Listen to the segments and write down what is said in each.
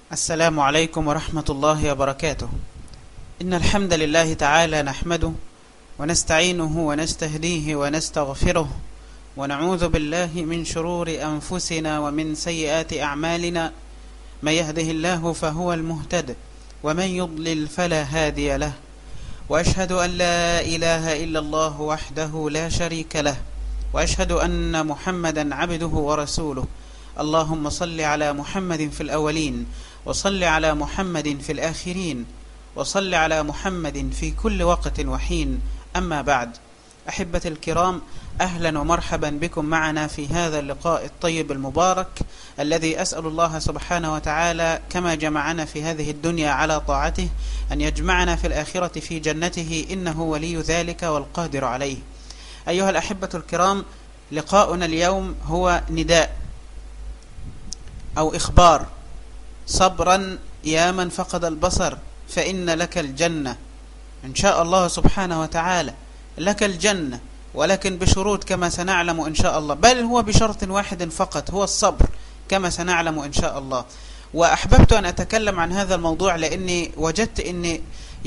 السلام عليكم ورحمة الله وبركاته إن الحمد لله تعالى نحمده ونستعينه ونستهديه ونستغفره ونعوذ بالله من شرور أنفسنا ومن سيئات أعمالنا من يهده الله فهو المهتد ومن يضلل فلا هادي له وأشهد أن لا إله إلا الله وحده لا شريك له وأشهد أن محمدا عبده ورسوله اللهم صل على محمد في الأولين وصل على محمد في الآخرين وصل على محمد في كل وقت وحين أما بعد أحبة الكرام أهلا ومرحبا بكم معنا في هذا اللقاء الطيب المبارك الذي أسأل الله سبحانه وتعالى كما جمعنا في هذه الدنيا على طاعته أن يجمعنا في الآخرة في جنته إنه ولي ذلك والقادر عليه أيها الأحبة الكرام لقاؤنا اليوم هو نداء أو إخبار صبرا يا من فقد البصر فإن لك الجنة إن شاء الله سبحانه وتعالى لك الجنة ولكن بشروط كما سنعلم إن شاء الله بل هو بشرط واحد فقط هو الصبر كما سنعلم إن شاء الله وأحببت أن أتكلم عن هذا الموضوع لأني وجدت أن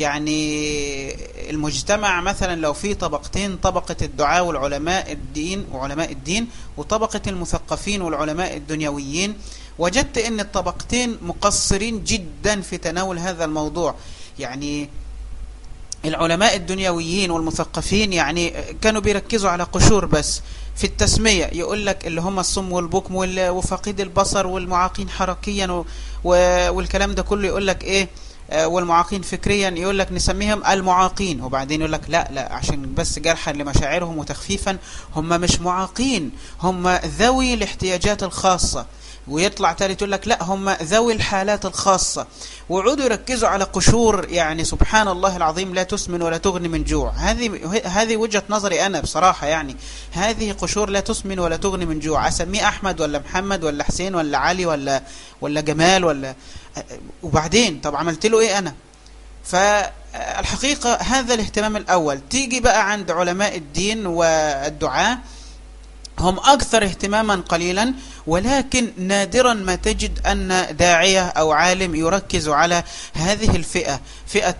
يعني المجتمع مثلا لو في طبقتين طبقة الدعاء والعلماء الدين وعلماء الدين وطبقة المثقفين والعلماء الدنيويين وجدت أن الطبقتين مقصرين جدا في تناول هذا الموضوع يعني العلماء الدنيويين والمثقفين يعني كانوا بيركزوا على قشور بس في التسمية يقول لك اللي هم الصم والبكم وفقيد البصر والمعاقين حركيا والكلام ده كله يقول لك ايه والمعاقين فكريا يقول لك نسميهم المعاقين وبعدين يقول لك لا لا عشان بس جرحا لمشاعرهم وتخفيفا هم مش معاقين هم ذوي الاحتياجات الخاصة ويطلع تاني تقول لك لا هم ذوي الحالات الخاصة ويقعدوا يركزوا على قشور يعني سبحان الله العظيم لا تسمن ولا تغني من جوع هذه هذه وجهة نظري أنا بصراحة يعني هذه قشور لا تسمن ولا تغني من جوع أسميه أحمد ولا محمد ولا حسين ولا علي ولا ولا جمال ولا وبعدين طب عملت له إيه أنا فالحقيقة هذا الاهتمام الأول تيجي بقى عند علماء الدين والدعاء هم أكثر اهتماما قليلا ولكن نادرا ما تجد أن داعية أو عالم يركز على هذه الفئة فئة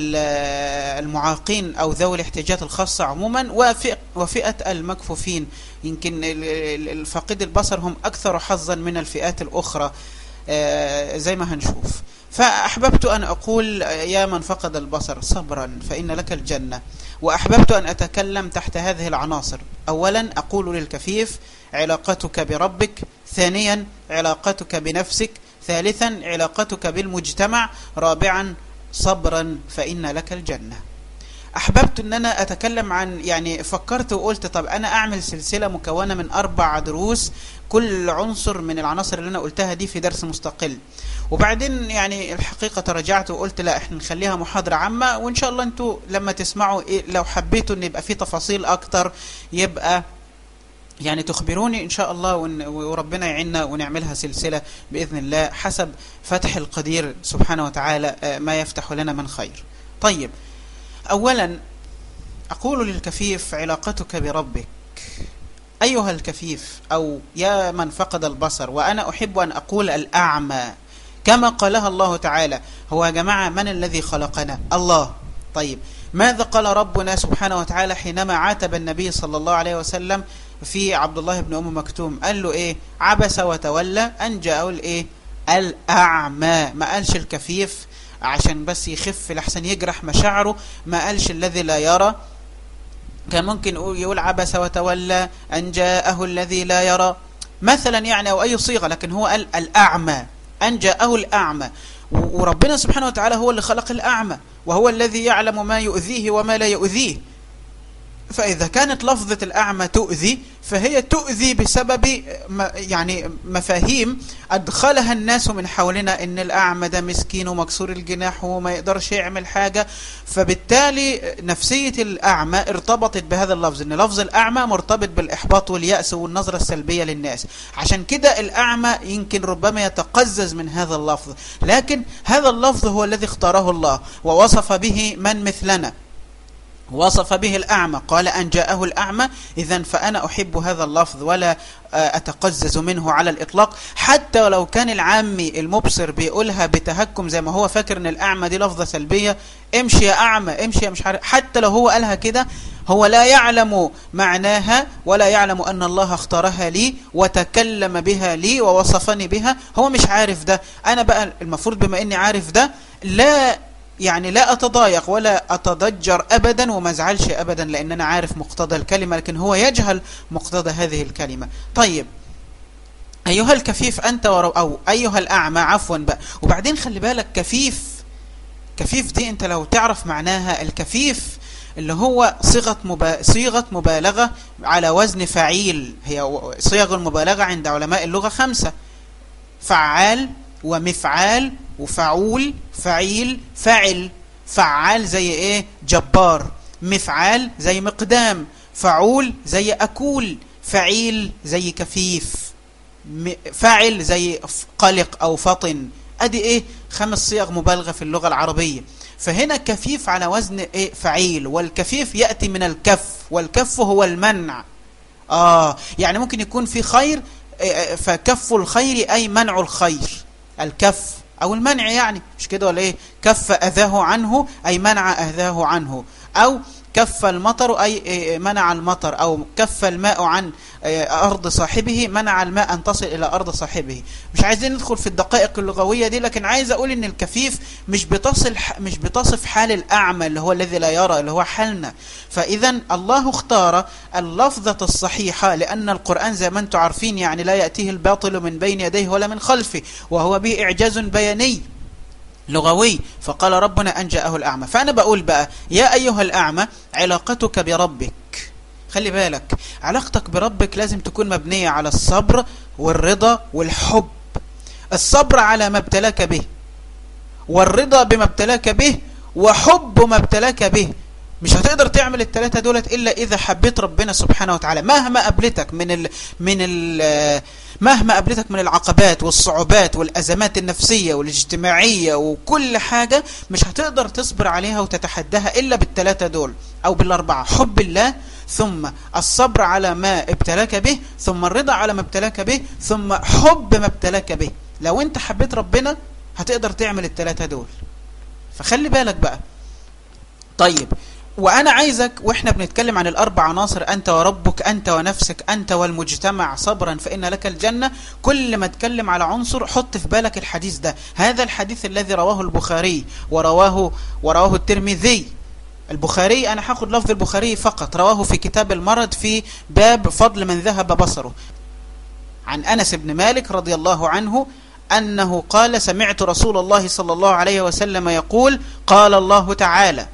المعاقين أو ذوي الاحتياجات الخاصة عموما وفئة المكفوفين يمكن الفقيد البصر هم أكثر حظا من الفئات الأخرى زي ما هنشوف فأحببت أن أقول يا من فقد البصر صبرا فإن لك الجنة وأحببت أن أتكلم تحت هذه العناصر أولا أقول للكفيف علاقتك بربك ثانيا علاقتك بنفسك ثالثا علاقتك بالمجتمع رابعا صبرا فإن لك الجنة أحببت أن أنا أتكلم عن يعني فكرت وقلت طب أنا أعمل سلسلة مكونة من أربع دروس كل عنصر من العناصر اللي أنا قلتها دي في درس مستقل وبعدين يعني الحقيقة تراجعت وقلت لا احنا نخليها محاضرة عامة وإن شاء الله أنتوا لما تسمعوا إيه لو حبيتوا أن يبقى في تفاصيل أكتر يبقى يعني تخبروني إن شاء الله وربنا يعيننا ونعملها سلسلة بإذن الله حسب فتح القدير سبحانه وتعالى ما يفتح لنا من خير طيب أولا أقول للكفيف علاقتك بربك أيها الكفيف أو يا من فقد البصر وأنا أحب أن أقول الأعمى كما قالها الله تعالى هو يا جماعة من الذي خلقنا الله طيب ماذا قال ربنا سبحانه وتعالى حينما عاتب النبي صلى الله عليه وسلم في عبد الله بن أم مكتوم قال له إيه عبس وتولى أن جاءه الإيه الأعمى ما قالش الكفيف عشان بس يخف لحسن يجرح مشاعره ما قالش الذي لا يرى كان ممكن يقول عبس وتولى أن جاءه الذي لا يرى مثلا يعني أو أي صيغة لكن هو قال الأعمى أن جاءه الأعمى وربنا سبحانه وتعالى هو اللي خلق الأعمى وهو الذي يعلم ما يؤذيه وما لا يؤذيه فإذا كانت لفظة الأعمى تؤذي فهي تؤذي بسبب يعني مفاهيم أدخلها الناس من حولنا إن الأعمى ده مسكين ومكسور الجناح وما يقدرش يعمل حاجة فبالتالي نفسية الأعمى ارتبطت بهذا اللفظ إن لفظ الأعمى مرتبط بالإحباط واليأس والنظرة السلبية للناس عشان كده الأعمى يمكن ربما يتقزز من هذا اللفظ لكن هذا اللفظ هو الذي اختاره الله ووصف به من مثلنا وصف به الأعمى قال أن جاءه الأعمى إذا فأنا أحب هذا اللفظ ولا أتقزز منه على الإطلاق حتى لو كان العامي المبصر بيقولها بتهكم زي ما هو فاكر أن الأعمى دي لفظة سلبية امشي يا أعمى امشي يا مش عارف حتى لو هو قالها كده هو لا يعلم معناها ولا يعلم أن الله اختارها لي وتكلم بها لي ووصفني بها هو مش عارف ده أنا بقى المفروض بما أني عارف ده لا يعني لا أتضايق ولا أتضجر أبدا وما ازعلش أبدا لأن أنا عارف مقتضى الكلمة لكن هو يجهل مقتضى هذه الكلمة طيب أيها الكفيف أنت ورو أو أيها الأعمى عفوا بقى وبعدين خلي بالك كفيف كفيف دي أنت لو تعرف معناها الكفيف اللي هو صيغة مبا... صيغة مبالغة على وزن فعيل هي صيغ المبالغة عند علماء اللغة خمسة فعال ومفعال وفعول فعيل فعل فعال زي ايه جبار مفعال زي مقدام فعول زي أكول فعيل زي كفيف فاعل زي قلق أو فطن أدي إيه خمس صيغ مبالغة في اللغة العربية فهنا كفيف على وزن إيه فعيل والكفيف يأتي من الكف والكف هو المنع آه يعني ممكن يكون في خير فكف الخير أي منع الخير الكف أو المنع يعني مش كده ولا إيه كف أذاه عنه أي منع أذاه عنه أو كف المطر أي منع المطر أو كف الماء عن أرض صاحبه منع الماء أن تصل إلى أرض صاحبه مش عايزين ندخل في الدقائق اللغوية دي لكن عايز أقول إن الكفيف مش بتصل مش بتصف حال الأعمى اللي هو الذي لا يرى اللي هو حالنا فإذا الله اختار اللفظة الصحيحة لأن القرآن زي ما أنتم عارفين يعني لا يأتيه الباطل من بين يديه ولا من خلفه وهو به إعجاز بياني لغوي فقال ربنا أن جاءه الأعمى فأنا بقول بقى يا أيها الأعمى علاقتك بربك خلي بالك علاقتك بربك لازم تكون مبنية على الصبر والرضا والحب الصبر على ما ابتلاك به والرضا بما ابتلاك به وحب ما ابتلاك به مش هتقدر تعمل الثلاثة دولت إلا إذا حبيت ربنا سبحانه وتعالى مهما قابلتك من ال من ال مهما قابلتك من العقبات والصعوبات والأزمات النفسية والاجتماعية وكل حاجة مش هتقدر تصبر عليها وتتحداها إلا بالثلاثة دول أو بالأربعة حب الله ثم الصبر على ما ابتلاك به ثم الرضا على ما ابتلاك به ثم حب ما ابتلاك به لو انت حبيت ربنا هتقدر تعمل الثلاثة دول فخلي بالك بقى طيب وأنا عايزك وإحنا بنتكلم عن الأربع عناصر أنت وربك أنت ونفسك أنت والمجتمع صبرا فإن لك الجنة كل ما تكلم على عنصر حط في بالك الحديث ده هذا الحديث الذي رواه البخاري ورواه ورواه الترمذي البخاري أنا هاخد لفظ البخاري فقط رواه في كتاب المرض في باب فضل من ذهب بصره عن أنس بن مالك رضي الله عنه أنه قال سمعت رسول الله صلى الله عليه وسلم يقول قال الله تعالى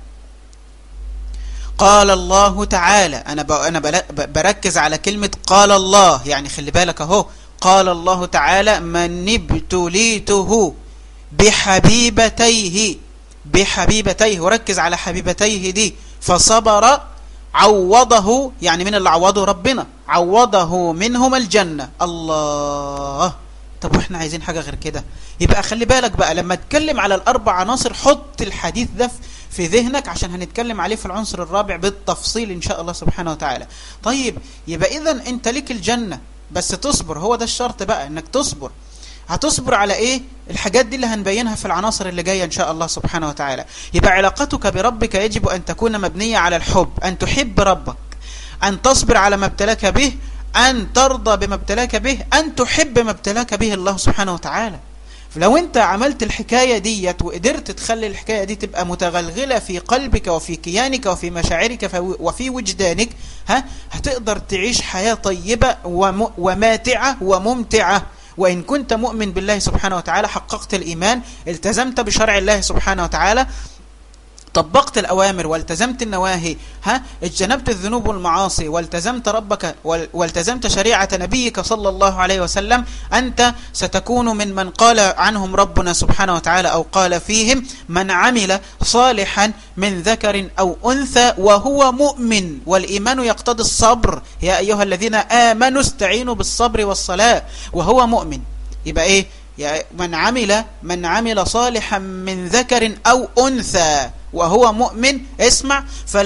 قال الله تعالى أنا أنا بركز على كلمة قال الله يعني خلي بالك أهو قال الله تعالى من ابتليته بحبيبتيه بحبيبتيه وركز على حبيبتيه دي فصبر عوضه يعني من اللي عوضه ربنا عوضه منهم الجنة الله طب واحنا عايزين حاجة غير كده يبقى خلي بالك بقى لما تتكلم على الأربع عناصر حط الحديث ده في ذهنك عشان هنتكلم عليه في العنصر الرابع بالتفصيل إن شاء الله سبحانه وتعالى طيب يبقى إذا أنت لك الجنة بس تصبر هو ده الشرط بقى أنك تصبر هتصبر على ايه الحاجات دي اللي هنبينها في العناصر اللي جايه ان شاء الله سبحانه وتعالى يبقى علاقتك بربك يجب ان تكون مبنيه على الحب ان تحب ربك ان تصبر على ما ابتلاك به ان ترضى بما ابتلاك به ان تحب ما ابتلاك به الله سبحانه وتعالى لو انت عملت الحكاية ديت وقدرت تخلي الحكاية دي تبقى متغلغلة في قلبك وفي كيانك وفي مشاعرك وفي وجدانك ها هتقدر تعيش حياة طيبة وماتعة وممتعة وإن كنت مؤمن بالله سبحانه وتعالى حققت الإيمان التزمت بشرع الله سبحانه وتعالى طبقت الأوامر والتزمت النواهي ها اجتنبت الذنوب والمعاصي والتزمت ربك والتزمت شريعة نبيك صلى الله عليه وسلم أنت ستكون من من قال عنهم ربنا سبحانه وتعالى أو قال فيهم من عمل صالحا من ذكر أو أنثى وهو مؤمن والإيمان يقتضي الصبر يا أيها الذين آمنوا استعينوا بالصبر والصلاة وهو مؤمن يبقى إيه من عمل من عمل صالحا من ذكر أو أنثى وهو مؤمن اسمع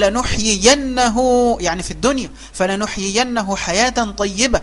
فلنحيينه يعني في الدنيا فلنحيينه حياة طيبة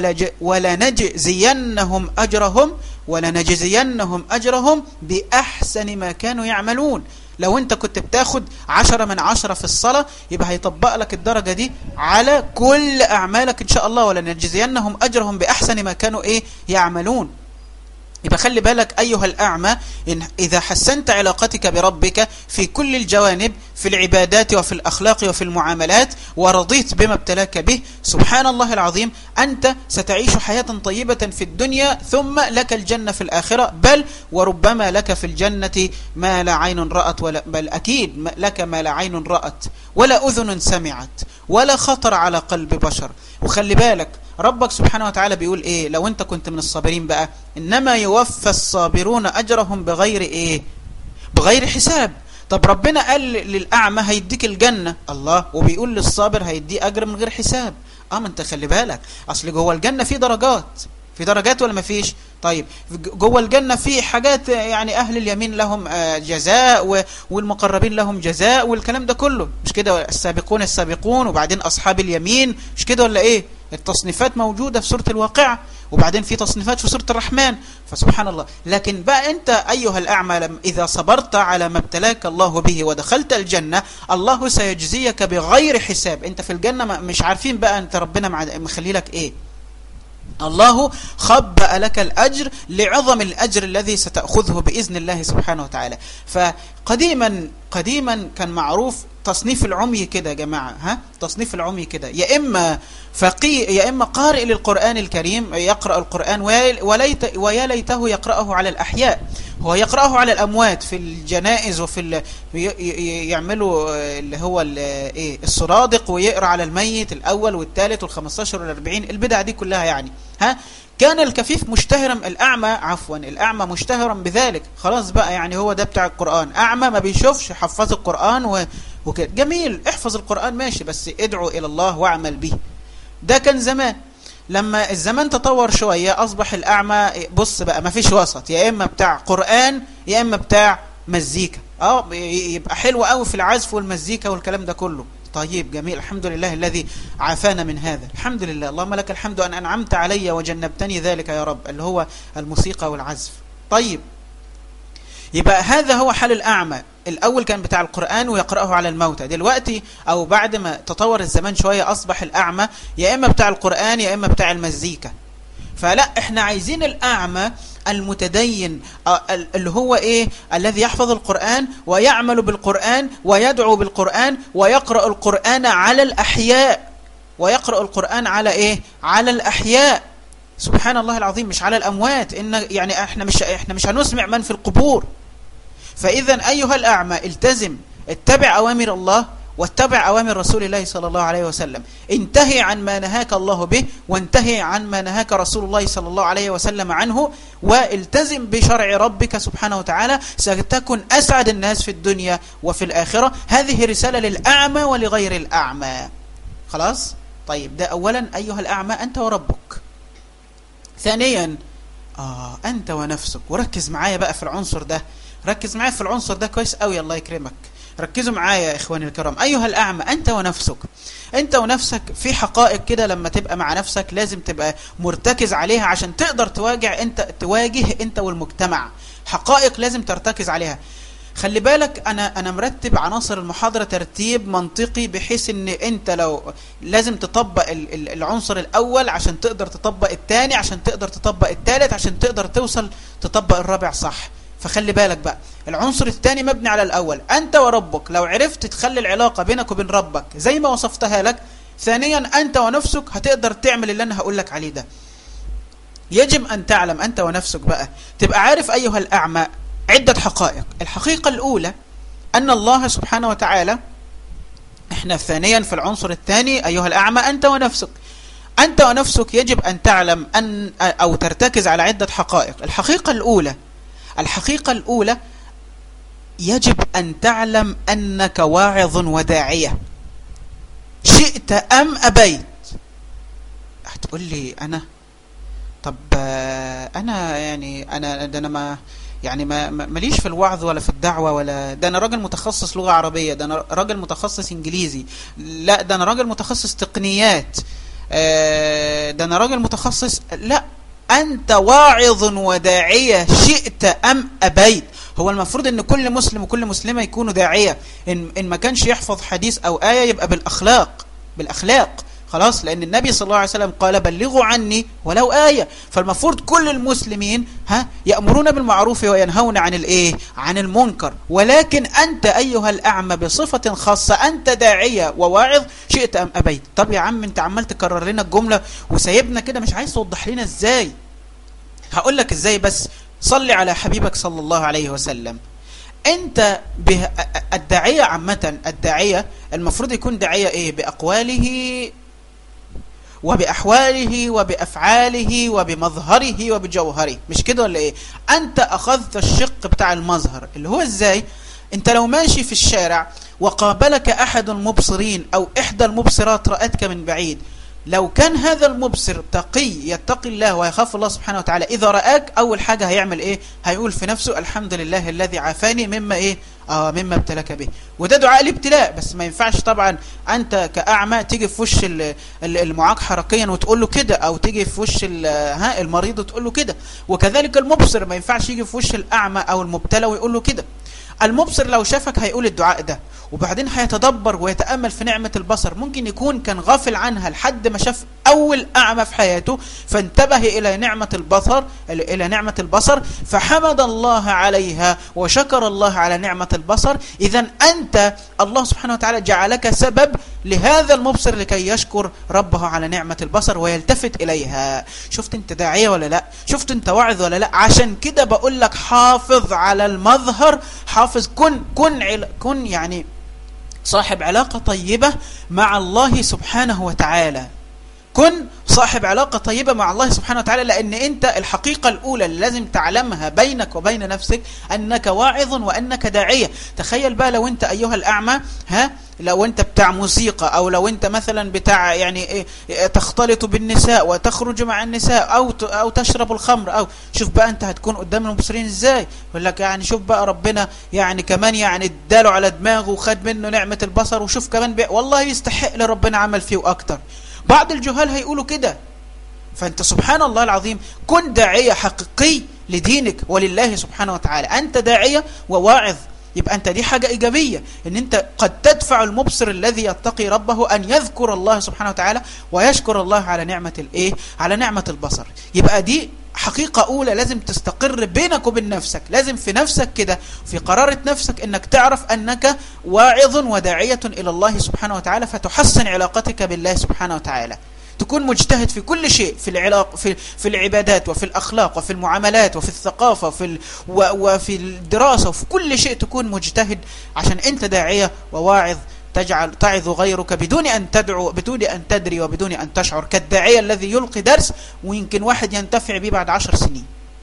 ولنجزينهم أجرهم ولنجزينهم أجرهم بأحسن ما كانوا يعملون لو انت كنت بتاخد عشرة من عشرة في الصلاة يبقى هيطبق لك الدرجة دي على كل أعمالك إن شاء الله ولنجزينهم أجرهم بأحسن ما كانوا إيه يعملون يبقى خلي بالك أيها الأعمى إن إذا حسنت علاقتك بربك في كل الجوانب في العبادات وفي الأخلاق وفي المعاملات ورضيت بما ابتلاك به سبحان الله العظيم أنت ستعيش حياة طيبة في الدنيا ثم لك الجنة في الآخرة بل وربما لك في الجنة ما لا عين رأت ولا بل أكيد لك ما لا عين رأت ولا أذن سمعت ولا خطر على قلب بشر وخلي بالك ربك سبحانه وتعالى بيقول ايه لو انت كنت من الصابرين بقى انما يوفى الصابرون اجرهم بغير ايه بغير حساب طب ربنا قال للأعمى هيديك الجنة الله وبيقول للصابر هيديه أجر من غير حساب اه ما انت خلي بالك اصل جوه الجنة في درجات في درجات ولا ما فيش طيب جوه الجنة في حاجات يعني أهل اليمين لهم جزاء والمقربين لهم جزاء والكلام ده كله مش كده السابقون السابقون وبعدين أصحاب اليمين مش كده ولا إيه التصنيفات موجودة في سورة الواقعة وبعدين في تصنيفات في سورة الرحمن فسبحان الله لكن بقى أنت أيها الأعمى إذا صبرت على ما ابتلاك الله به ودخلت الجنة الله سيجزيك بغير حساب أنت في الجنة مش عارفين بقى أنت ربنا مخلي لك إيه الله خبأ لك الأجر لعظم الأجر الذي ستأخذه بإذن الله سبحانه وتعالى فقديما قديما كان معروف تصنيف العمي كده يا جماعة ها تصنيف العمي كده يا إما فقيه يا إما قارئ للقرآن الكريم يقرأ القرآن وليت ويا ليته يقرأه على الأحياء هو يقرأه على الأموات في الجنائز وفي ال... يعملوا اللي هو إيه السرادق ويقرأ على الميت الأول والثالث والخمستاشر والأربعين البدع دي كلها يعني ها كان الكفيف مشتهرا الأعمى عفوا الأعمى مشتهرا بذلك خلاص بقى يعني هو ده بتاع القرآن أعمى ما بيشوفش حفظ القرآن و... وكده جميل احفظ القرآن ماشي بس ادعو إلى الله واعمل به ده كان زمان لما الزمان تطور شوية أصبح الأعمى بص بقى ما فيش وسط يا إما بتاع قرآن يا إما بتاع مزيكا اه يبقى حلو قوي في العزف والمزيكا والكلام ده كله طيب جميل الحمد لله الذي عافانا من هذا الحمد لله اللهم لك الحمد أن أنعمت علي وجنبتني ذلك يا رب اللي هو الموسيقى والعزف طيب يبقى هذا هو حال الأعمى الأول كان بتاع القرآن ويقرأه على الموتى دلوقتي أو بعد ما تطور الزمان شوية أصبح الأعمى يا إما بتاع القرآن يا إما بتاع المزيكا فلا احنا عايزين الأعمى المتدين اللي هو ايه الذي يحفظ القرآن ويعمل بالقرآن ويدعو بالقرآن ويقرأ القرآن على الأحياء ويقرأ القرآن على ايه على الأحياء سبحان الله العظيم مش على الأموات إن يعني احنا مش احنا مش هنسمع من في القبور فإذا أيها الأعمى التزم اتبع أوامر الله واتبع أوامر رسول الله صلى الله عليه وسلم انتهي عن ما نهاك الله به وانتهي عن ما نهاك رسول الله صلى الله عليه وسلم عنه والتزم بشرع ربك سبحانه وتعالى ستكون أسعد الناس في الدنيا وفي الآخرة هذه رسالة للأعمى ولغير الأعمى خلاص؟ طيب ده أولا أيها الأعمى أنت وربك ثانيا آه أنت ونفسك وركز معايا بقى في العنصر ده ركز معايا في العنصر ده كويس قوي الله يكرمك ركزوا معايا يا إخواني الكرام أيها الأعمى أنت ونفسك أنت ونفسك في حقائق كده لما تبقى مع نفسك لازم تبقى مرتكز عليها عشان تقدر تواجه أنت تواجه أنت والمجتمع حقائق لازم ترتكز عليها خلي بالك انا انا مرتب عناصر المحاضره ترتيب منطقي بحيث ان انت لو لازم تطبق العنصر الاول عشان تقدر تطبق الثاني عشان تقدر تطبق الثالث عشان تقدر توصل تطبق الرابع صح فخلي بالك بقى العنصر الثاني مبني على الأول أنت وربك لو عرفت تخلي العلاقة بينك وبين ربك زي ما وصفتها لك ثانيا أنت ونفسك هتقدر تعمل اللي أنا هقول لك عليه ده يجب أن تعلم أنت ونفسك بقى تبقى عارف أيها الأعمى عدة حقائق الحقيقة الأولى أن الله سبحانه وتعالى احنا ثانيا في العنصر الثاني أيها الأعمى أنت ونفسك أنت ونفسك يجب أن تعلم أن أو ترتكز على عدة حقائق الحقيقة الأولى الحقيقة الأولى يجب أن تعلم أنك واعظ وداعية شئت أم أبيت هتقول لي أنا طب أنا يعني أنا ده أنا ما يعني ما ماليش في الوعظ ولا في الدعوة ولا ده أنا راجل متخصص لغة عربية ده أنا راجل متخصص إنجليزي لا ده أنا راجل متخصص تقنيات ده أنا راجل متخصص لا أنت واعظ وداعية شئت أم أبيت هو المفروض ان كل مسلم وكل مسلمة يكونوا داعية إن, إن ما كانش يحفظ حديث أو آية يبقى بالأخلاق بالأخلاق خلاص لأن النبي صلى الله عليه وسلم قال بلغوا عني ولو آية فالمفروض كل المسلمين ها يأمرون بالمعروف وينهون عن الإيه عن المنكر ولكن أنت أيها الأعمى بصفة خاصة أنت داعية وواعظ شئت أم أبيت طب يا عم أنت عمال تكرر لنا الجملة وسايبنا كده مش عايز توضح لنا إزاي هقول لك إزاي بس صلي على حبيبك صلى الله عليه وسلم انت به الداعية عامة الداعية المفروض يكون داعية ايه بأقواله وبأحواله وبأفعاله وبمظهره وبجوهره مش كده ولا ايه انت اخذت الشق بتاع المظهر اللي هو ازاي انت لو ماشي في الشارع وقابلك احد المبصرين او احدى المبصرات رأتك من بعيد لو كان هذا المبصر تقي يتقي الله ويخاف الله سبحانه وتعالى إذا رآك أول حاجة هيعمل إيه هيقول في نفسه الحمد لله الذي عافاني مما إيه آه مما ابتلك به وده دعاء الابتلاء بس ما ينفعش طبعا أنت كأعمى تيجي في وش المعاق حركيا وتقول له كده أو تيجي في وش ها المريض وتقول له كده وكذلك المبصر ما ينفعش يجي في وش الأعمى أو المبتلى ويقول له كده المبصر لو شافك هيقول الدعاء ده وبعدين هيتدبر ويتأمل في نعمة البصر ممكن يكون كان غافل عنها لحد ما شاف أول أعمى في حياته فانتبه إلى نعمة البصر إلى نعمة البصر فحمد الله عليها وشكر الله على نعمة البصر إذا أنت الله سبحانه وتعالى جعلك سبب لهذا المبصر لكي يشكر ربه على نعمة البصر ويلتفت إليها شفت انت داعية ولا لا شفت انت واعظ ولا لا عشان كده بقول لك حافظ على المظهر حافظ كن كن كن يعني صاحب علاقة طيبة مع الله سبحانه وتعالى كن صاحب علاقة طيبة مع الله سبحانه وتعالى لأن أنت الحقيقة الأولى اللي لازم تعلمها بينك وبين نفسك أنك واعظ وأنك داعية تخيل بقى لو أنت أيها الأعمى ها لو انت بتاع موسيقى او لو انت مثلا بتاع يعني تختلط بالنساء وتخرج مع النساء او او تشرب الخمر او شوف بقى انت هتكون قدام المبصرين ازاي يقول لك يعني شوف بقى ربنا يعني كمان يعني اداله على دماغه وخد منه نعمة البصر وشوف كمان بقى والله يستحق لربنا عمل فيه واكتر بعض الجهال هيقولوا كده فانت سبحان الله العظيم كن داعية حقيقي لدينك ولله سبحانه وتعالى انت داعية وواعظ يبقى أنت دي حاجة إيجابية إن أنت قد تدفع المبصر الذي يتقي ربه أن يذكر الله سبحانه وتعالى ويشكر الله على نعمة الإيه على نعمة البصر يبقى دي حقيقة أولى لازم تستقر بينك وبين نفسك لازم في نفسك كده في قرارة نفسك أنك تعرف أنك واعظ وداعية إلى الله سبحانه وتعالى فتحسن علاقتك بالله سبحانه وتعالى تكون مجتهد في كل شيء في العلاق في في العبادات وفي الاخلاق وفي المعاملات وفي الثقافه وفي ال وفي الدراسه وفي كل شيء تكون مجتهد عشان انت داعيه وواعظ تجعل تعظ غيرك بدون ان تدعو بدون ان تدري وبدون ان تشعر كالداعيه الذي يلقي درس ويمكن واحد ينتفع به بعد عشر سنين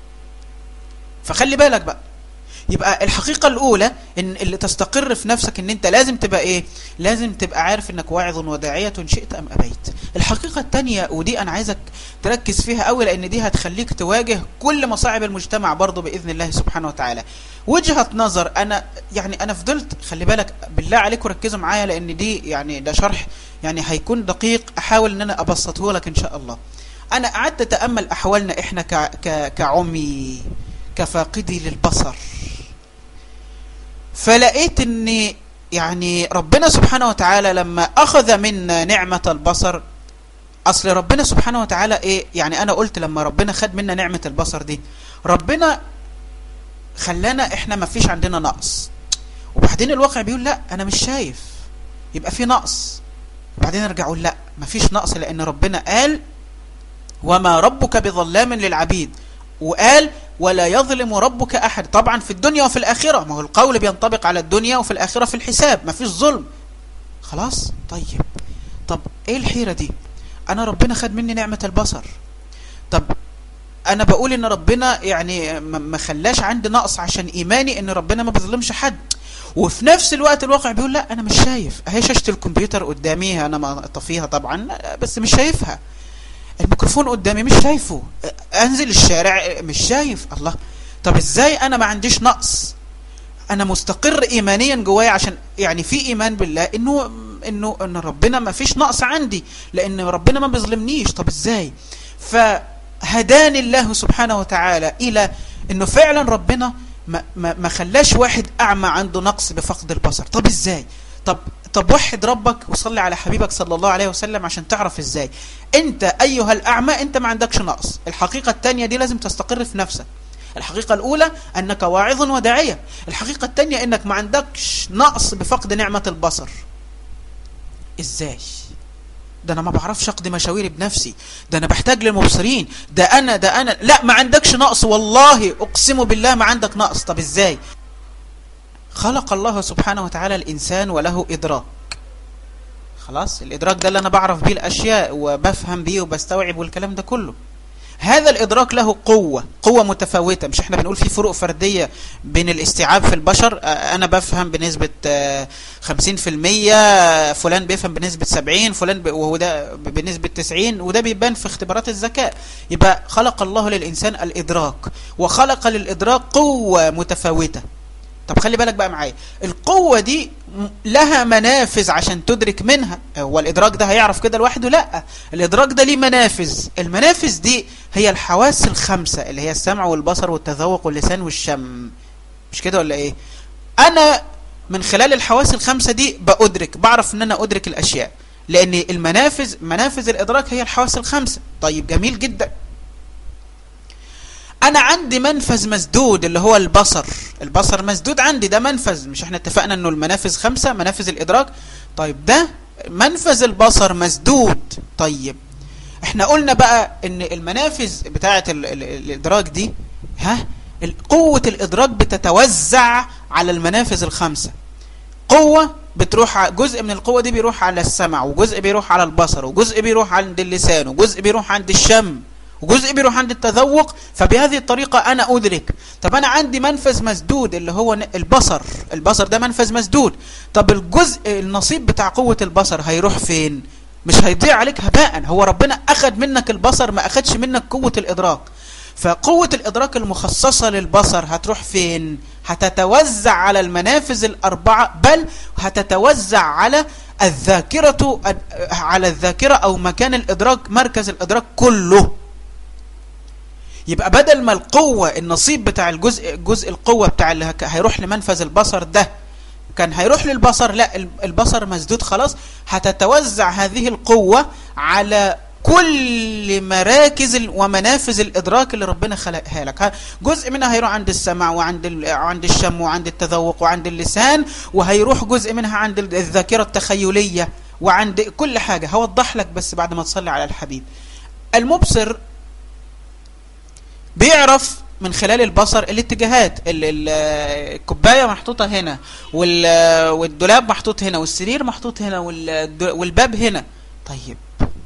فخلي بالك بقى يبقى الحقيقة الأولى إن اللي تستقر في نفسك إن أنت لازم تبقى إيه لازم تبقى عارف إنك واعظ وداعية شئت أم أبيت الحقيقة الثانية ودي أنا عايزك تركز فيها قوي لأن دي هتخليك تواجه كل مصاعب المجتمع برضه بإذن الله سبحانه وتعالى وجهة نظر أنا يعني أنا فضلت خلي بالك بالله عليكم ركزوا معايا لأن دي يعني ده شرح يعني هيكون دقيق أحاول إن أنا أبسطه لك إن شاء الله أنا قعدت أتأمل أحوالنا إحنا ك ك كعمي كفاقدي للبصر فلقيت ان يعني ربنا سبحانه وتعالى لما اخذ منا نعمة البصر اصل ربنا سبحانه وتعالى ايه يعني انا قلت لما ربنا خد منا نعمة البصر دي ربنا خلانا احنا ما فيش عندنا نقص وبعدين الواقع بيقول لا انا مش شايف يبقى في نقص وبعدين ارجع اقول لا مفيش نقص لان ربنا قال وما ربك بظلام للعبيد وقال ولا يظلم ربك أحد طبعا في الدنيا وفي الآخرة ما هو القول بينطبق على الدنيا وفي الآخرة في الحساب ما فيش ظلم خلاص طيب طب ايه الحيرة دي انا ربنا خد مني نعمة البصر طب انا بقول ان ربنا يعني ما خلاش عندي نقص عشان ايماني ان ربنا ما بيظلمش حد وفي نفس الوقت الواقع بيقول لا انا مش شايف اهي شاشة الكمبيوتر قدامي انا ما طفيها طبعا بس مش شايفها الميكروفون قدامي مش شايفه انزل الشارع مش شايف الله طب ازاي انا ما عنديش نقص انا مستقر ايمانيا جوايا عشان يعني في ايمان بالله انه انه ان ربنا ما فيش نقص عندي لان ربنا ما بيظلمنيش طب ازاي فهداني الله سبحانه وتعالى الى انه فعلا ربنا ما, ما, ما خلاش واحد اعمى عنده نقص بفقد البصر طب ازاي طب طب وحد ربك وصلي على حبيبك صلى الله عليه وسلم عشان تعرف ازاي انت ايها الاعمى انت ما عندكش نقص الحقيقة التانية دي لازم تستقر في نفسك الحقيقة الأولى أنك واعظ وداعية الحقيقة الثانية أنك ما عندكش نقص بفقد نعمة البصر إزاي ده أنا ما بعرفش أقضي مشاويري بنفسي ده أنا بحتاج للمبصرين ده أنا ده أنا لا ما عندكش نقص والله أقسم بالله ما عندك نقص طب إزاي خلق الله سبحانه وتعالى الإنسان وله إدراك خلاص الإدراك ده اللي أنا بعرف بيه الأشياء وبفهم بيه وبستوعب والكلام ده كله هذا الإدراك له قوة قوة متفاوتة مش احنا بنقول في فروق فردية بين الاستيعاب في البشر أنا بفهم بنسبة 50% فلان بيفهم بنسبة 70 فلان ب... وهو ده بنسبة 90 وده بيبان في اختبارات الذكاء يبقى خلق الله للإنسان الإدراك وخلق للإدراك قوة متفاوتة طب خلي بالك بقى معايا القوة دي لها منافذ عشان تدرك منها هو الإدراك ده هيعرف كده لوحده لا الإدراك ده ليه منافذ المنافذ دي هي الحواس الخمسة اللي هي السمع والبصر والتذوق واللسان والشم مش كده ولا ايه أنا من خلال الحواس الخمسة دي بأدرك بعرف ان أنا أدرك الأشياء لأن المنافذ منافذ الإدراك هي الحواس الخمسة طيب جميل جدا انا عندي منفذ مسدود اللي هو البصر البصر مسدود عندي ده منفذ مش احنا اتفقنا انه المنافذ خمسة منافذ الادراك طيب ده منفذ البصر مسدود طيب احنا قلنا بقى ان المنافذ بتاعة ال ال الادراك دي ها قوة الادراك بتتوزع على المنافذ الخمسة قوة بتروح جزء من القوة دي بيروح على السمع وجزء بيروح على البصر وجزء بيروح عند اللسان وجزء بيروح عند الشم وجزء بيروح عند التذوق فبهذه الطريقة أنا أدرك طب أنا عندي منفذ مسدود اللي هو البصر البصر ده منفذ مسدود طب الجزء النصيب بتاع قوة البصر هيروح فين مش هيضيع عليك هباء هو ربنا أخذ منك البصر ما أخذش منك قوة الإدراك فقوة الإدراك المخصصة للبصر هتروح فين هتتوزع على المنافذ الأربعة بل هتتوزع على الذاكرة على الذاكرة أو مكان الإدراك مركز الإدراك كله يبقى بدل ما القوة النصيب بتاع الجزء جزء القوة بتاع اللي هيروح لمنفذ البصر ده كان هيروح للبصر لا البصر مسدود خلاص هتتوزع هذه القوة على كل مراكز ومنافذ الإدراك اللي ربنا خلقها لك جزء منها هيروح عند السمع وعند عند الشم وعند التذوق وعند اللسان وهيروح جزء منها عند الذاكرة التخيلية وعند كل حاجة هوضح لك بس بعد ما تصلي على الحبيب المبصر بيعرف من خلال البصر الاتجاهات الكوباية محطوطة هنا والدولاب محطوط هنا والسرير محطوط هنا والباب هنا طيب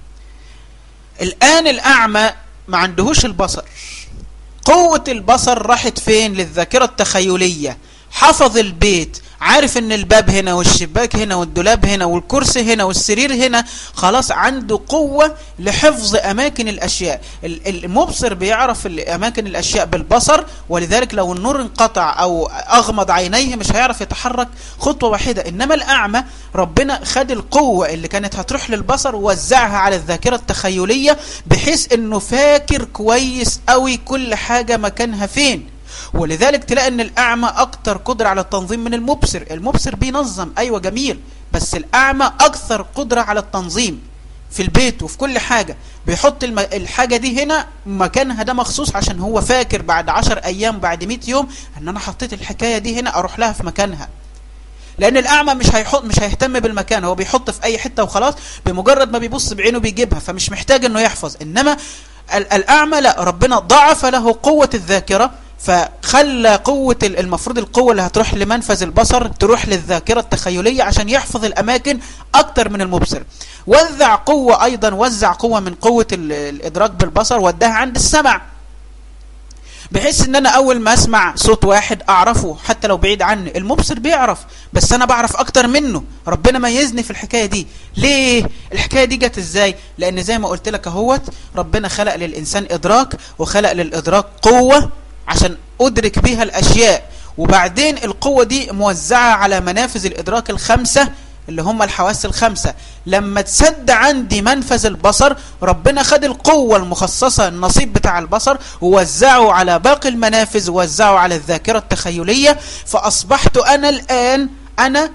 الآن الأعمى ما عندهوش البصر قوة البصر راحت فين للذاكرة التخيلية حفظ البيت عارف ان الباب هنا والشباك هنا والدولاب هنا والكرسي هنا والسرير هنا خلاص عنده قوة لحفظ اماكن الاشياء المبصر بيعرف اماكن الاشياء بالبصر ولذلك لو النور انقطع او اغمض عينيه مش هيعرف يتحرك خطوة واحدة انما الاعمى ربنا خد القوة اللي كانت هتروح للبصر ووزعها على الذاكرة التخيلية بحيث انه فاكر كويس قوي كل حاجة مكانها فين ولذلك تلاقي ان الاعمى اكتر قدرة على التنظيم من المبصر المبصر بينظم ايوه جميل بس الاعمى اكثر قدرة على التنظيم في البيت وفي كل حاجة بيحط الم... الحاجة دي هنا مكانها ده مخصوص عشان هو فاكر بعد عشر ايام بعد 100 يوم ان انا حطيت الحكاية دي هنا اروح لها في مكانها لان الاعمى مش هيحط مش هيهتم بالمكان هو بيحط في اي حتة وخلاص بمجرد ما بيبص بعينه بيجيبها فمش محتاج انه يحفظ انما الاعمى لا ربنا ضعف له قوة الذاكرة فخلى قوة المفروض القوة اللي هتروح لمنفذ البصر تروح للذاكرة التخيلية عشان يحفظ الأماكن أكتر من المبصر وزع قوة أيضا وزع قوة من قوة الإدراك بالبصر وداها عند السمع بحيث ان انا اول ما اسمع صوت واحد اعرفه حتى لو بعيد عني المبصر بيعرف بس انا بعرف اكتر منه ربنا ميزني في الحكاية دي ليه الحكاية دي جت ازاي لان زي ما قلت لك اهوت ربنا خلق للانسان ادراك وخلق للادراك قوة عشان أدرك بها الأشياء وبعدين القوة دي موزعة على منافذ الإدراك الخمسة اللي هم الحواس الخمسة لما تسد عندي منفذ البصر ربنا خد القوة المخصصة النصيب بتاع البصر ووزعه على باقي المنافذ ووزعه على الذاكرة التخيلية فأصبحت أنا الآن أنا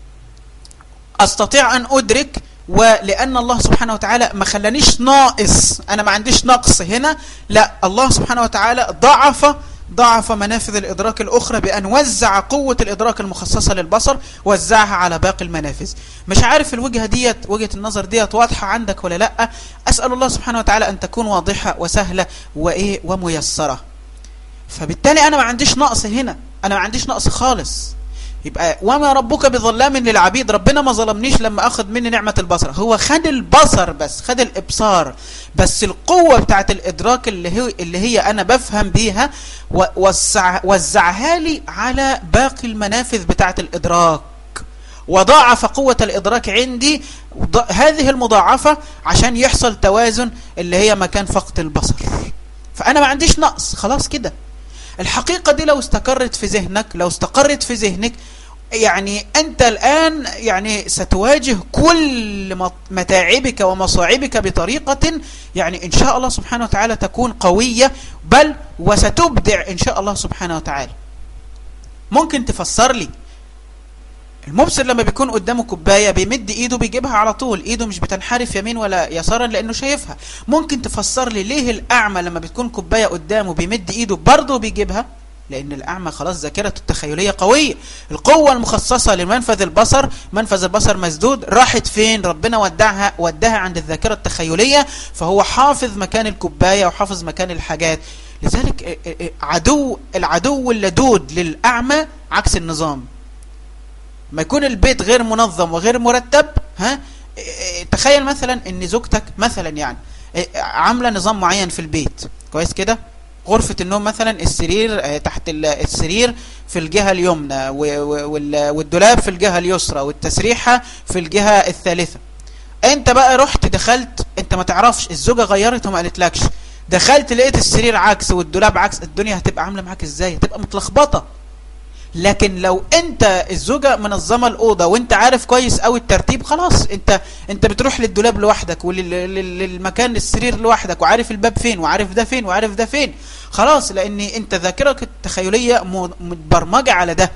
أستطيع أن أدرك ولأن الله سبحانه وتعالى ما خلانيش ناقص أنا ما عنديش نقص هنا لا الله سبحانه وتعالى ضعف ضعف منافذ الإدراك الأخرى بأن وزع قوة الإدراك المخصصة للبصر وزعها على باقي المنافذ مش عارف الوجهة ديت وجهة النظر ديت واضحة عندك ولا لا أسأل الله سبحانه وتعالى أن تكون واضحة وسهلة وإيه وميسرة فبالتالي أنا ما عنديش نقص هنا أنا ما عنديش نقص خالص يبقى وما ربك بظلام للعبيد ربنا ما ظلمنيش لما اخذ مني نعمة البصر هو خد البصر بس خد الابصار بس القوة بتاعت الادراك اللي هي, اللي هي انا بفهم بيها وزع وزعها لي على باقي المنافذ بتاعت الادراك وضاعف قوة الادراك عندي هذه المضاعفة عشان يحصل توازن اللي هي مكان فقد البصر فانا ما عنديش نقص خلاص كده الحقيقة دي لو استقرت في ذهنك لو استقرت في ذهنك يعني أنت الآن يعني ستواجه كل متاعبك ومصاعبك بطريقة يعني إن شاء الله سبحانه وتعالى تكون قوية بل وستبدع إن شاء الله سبحانه وتعالى ممكن تفسر لي المبصر لما بيكون قدامه كوباية بيمد ايده بيجيبها على طول ايده مش بتنحرف يمين ولا يسارا لانه شايفها ممكن تفسر لي ليه الاعمى لما بتكون كوباية قدامه بيمد ايده برضه بيجيبها لان الاعمى خلاص ذاكرته التخيلية قوية القوة المخصصة لمنفذ البصر منفذ البصر مسدود راحت فين ربنا ودعها ودها عند الذاكرة التخيلية فهو حافظ مكان الكوباية وحافظ مكان الحاجات لذلك عدو العدو اللدود للأعمى عكس النظام ما يكون البيت غير منظم وغير مرتب ها تخيل مثلا ان زوجتك مثلا يعني عامله نظام معين في البيت كويس كده غرفة النوم مثلا السرير تحت السرير في الجهة اليمنى والدولاب في الجهة اليسرى والتسريحة في الجهة الثالثة انت بقى رحت دخلت انت ما تعرفش الزوجة غيرت وما قالتلكش دخلت لقيت السرير عكس والدولاب عكس الدنيا هتبقى عاملة معاك ازاي هتبقى متلخبطة لكن لو انت الزوجة منظمة الأوضة وانت عارف كويس قوي الترتيب خلاص انت انت بتروح للدولاب لوحدك وللمكان السرير لوحدك وعارف الباب فين وعارف ده فين وعارف ده فين خلاص لان انت ذاكرتك التخيلية متبرمجة على ده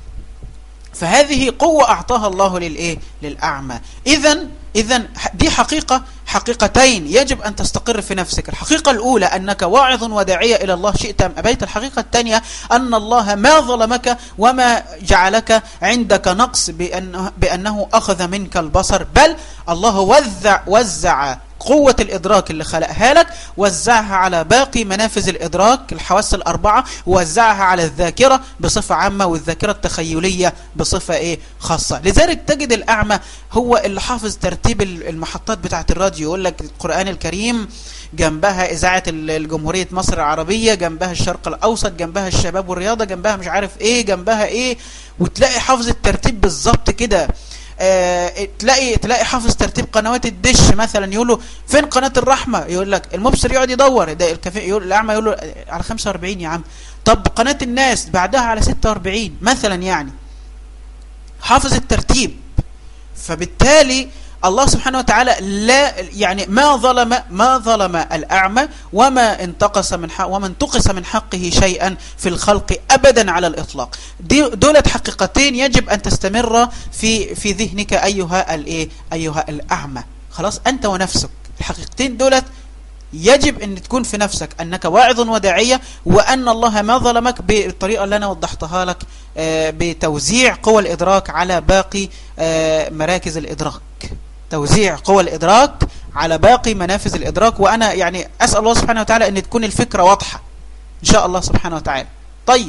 فهذه قوة أعطاها الله للإيه؟ للأعمى إذا إذا دي حقيقة حقيقتين يجب أن تستقر في نفسك الحقيقة الأولى أنك واعظ وداعية إلى الله شئت أم أبيت الحقيقة الثانية أن الله ما ظلمك وما جعلك عندك نقص بأنه, بأنه أخذ منك البصر بل الله وزع, وزع قوة الإدراك اللي خلقها لك وزعها على باقي منافذ الإدراك الحواس الأربعة وزعها على الذاكرة بصفة عامة والذاكرة التخيلية بصفة إيه خاصة لذلك تجد الأعمى هو اللي حافظ ترتيب المحطات بتاعة الراديو يقول لك القرآن الكريم جنبها إذاعة الجمهورية مصر العربية جنبها الشرق الأوسط جنبها الشباب والرياضة جنبها مش عارف إيه جنبها إيه وتلاقي حافظ الترتيب بالظبط كده آه تلاقي تلاقي حافظ ترتيب قنوات الدش مثلا يقول له فين قناه الرحمه يقول لك المبصر يقعد يدور ده الكفي يقول الاعمى يقول له على 45 يا عم طب قناه الناس بعدها على 46 مثلا يعني حافظ الترتيب فبالتالي الله سبحانه وتعالى لا يعني ما ظلم ما ظلم الأعمى وما انتقص من حق وما انتقص من حقه شيئا في الخلق أبدا على الإطلاق دي دولة حقيقتين يجب أن تستمر في في ذهنك أيها الإيه أيها الأعمى خلاص أنت ونفسك الحقيقتين دولت يجب أن تكون في نفسك أنك واعظ وداعية وأن الله ما ظلمك بالطريقة اللي أنا وضحتها لك بتوزيع قوى الإدراك على باقي مراكز الإدراك توزيع قوى الإدراك على باقي منافذ الإدراك وأنا يعني أسأل الله سبحانه وتعالى أن تكون الفكرة واضحة إن شاء الله سبحانه وتعالى طيب